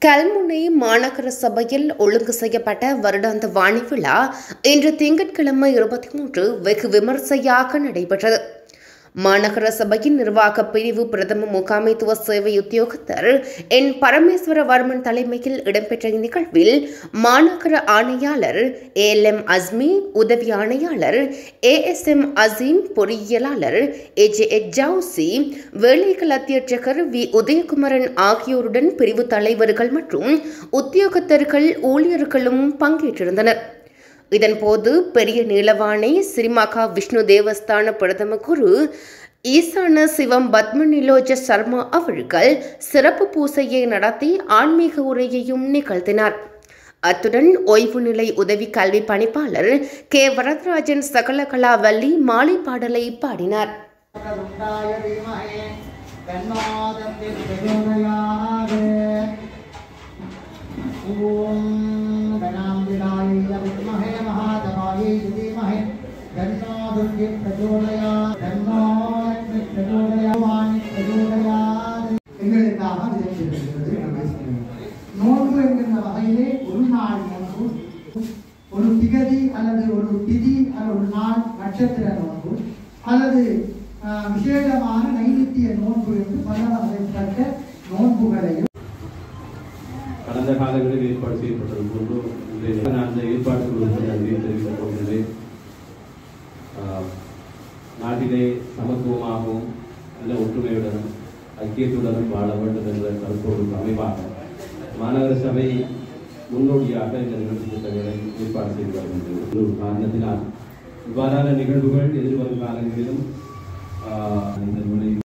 கல்முனை மாநகர சபையில் ஒழுங்கு செய்யப்பட்ட வருடாந்த வாணி விழா இன்று திங்கட்கிழமை இருபத்தி மூன்று வெகு விமர்சையாக நடைபெற்றது மாநகர சபையின் நிர்வாக பிரிவு பிரதம முகாமைத்துவ சேவை உத்தியோகத்தர் என் பரமேஸ்வரவர்மன் தலைமையில் இடம்பெற்ற இந்நிகழ்வில் மாநகர ஆணையாளர் ஏஎல் எம் அஸ்மி உதவி ஆணையாளர் ஏஎஸ்எம் அசீம் பொறியியலாளர் ஏஜே ஜவுசி வேலைகள் அத்தியட்சகர் வி உதயகுமரன் ஆகியோருடன் பிரிவு தலைவர்கள் மற்றும் உத்தியோகத்தர்கள் ஊழியர்களும் பங்கேற்றிருந்தனர் இதன்போது பெரிய நீலவாணை சிறிமாகா விஷ்ணு தேவஸ்தான பிரதம குரு ஈசான சிவம் பத்மநிலோஜ சர்மா அவர்கள் சிறப்பு பூசையை நடத்தி ஆன்மீக உரையையும் நிகழ்த்தினார் அத்துடன் ஓய்வு நிலை உதவி கல்வி பணிப்பாளர் கே வரதராஜன் சகல கலாவல்லி மாலை பாடலை பாடினார் ருண்டாய தீமஹே தன்னோதந்தி பிரச்சோதயாத் ஓம் கணாம்பிகாய வித்மஹே மகாதமாயை தீமஹே தன்னோதந்தி பிரச்சோதயாத் தன்னோதந்தி பிரச்சோதயாத் பிரச்சோதயாத் எங்களுக்காக விதைத்திருக்கிறது நோன்பு என்கின்ற வகையிலே ஒரு நாள் நோன்பு ஒரு திகதி அல்லது ஒரு திதி அல்லது ஒரு நாள் நட்சத்திர நோன்பு அல்லது ஆஹ், விசேடமான நைமித்திய நோன்பு என்று பல வகைப்பட்ட நோன்புகளையும் கடந்த காலங்களில் ஏற்பாடு செய்யப்பட்டது போன்று இன்றைய நான் அந்த ஏற்பாடுகளுக்கு நன்றியை தெரிவித்துக் கொள்கிறேன் ஆஹ், நாட்டிலே சமத்துவமாகவும் நல்ல ஒற்றுமையுடனும் ஐக்கியத்துடனும் வாழ வேண்டும் என்ற கருத்தோடு அமைவாக மாநகர சபை முன்னோடியாக இந்த நிகழ்ச்சி திட்டங்களை ஏற்பாடு செய்து வருகின்றது ஒரு காரணத்தினால் இவ்வாறான நிகழ்வுகள் எதிர்வரும் காலங்களிலும் ஆஹ், இந்த முறை